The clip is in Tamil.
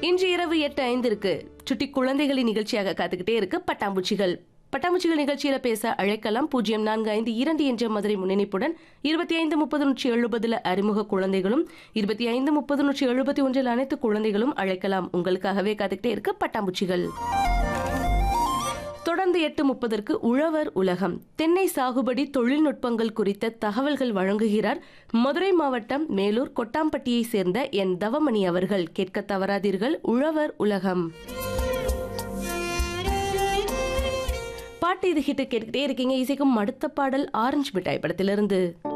இன்று இரவு எட்டு ஐந்திற்கு சுட்டி குழந்தைகளின் நிகழ்ச்சியாக காத்துக்கிட்டே இருக்கு பட்டாம்பூச்சிகள் பட்டாம்பூச்சிகள் நிகழ்ச்சியில பேச அழைக்கலாம் பூஜ்ஜியம் நான்கு ஐந்து இரண்டு என்ற மதுரை முன்னணிப்புடன் இருபத்தி ஐந்து முப்பது நூற்றி எழுபதுல அறிமுக குழந்தைகளும் இருபத்தி ஐந்து முப்பது நூற்றி எழுபத்தி ஒன்றில் அனைத்து குழந்தைகளும் அழைக்கலாம் உங்களுக்காகவே காத்துக்கிட்டே இருக்கு பட்டாம்பூச்சிகள் தொடர்ந்து எட்டு முப்பதற்கு உழவர் உலகம் தென்னை சாகுபடி தொழில்நுட்பங்கள் குறித்த தகவல்கள் வழங்குகிறார் மதுரை மாவட்டம் மேலூர் கொட்டாம்பட்டியை சேர்ந்த என் தவமணி அவர்கள் கேட்க தவறாதீர்கள் உழவர் உலகம் பாட்டு இது ஹிட்டு கேட்டுக்கிட்டே இருக்கீங்க இசைக்கும் அடுத்த பாடல் ஆரஞ்சு மிட்டாய் படத்திலிருந்து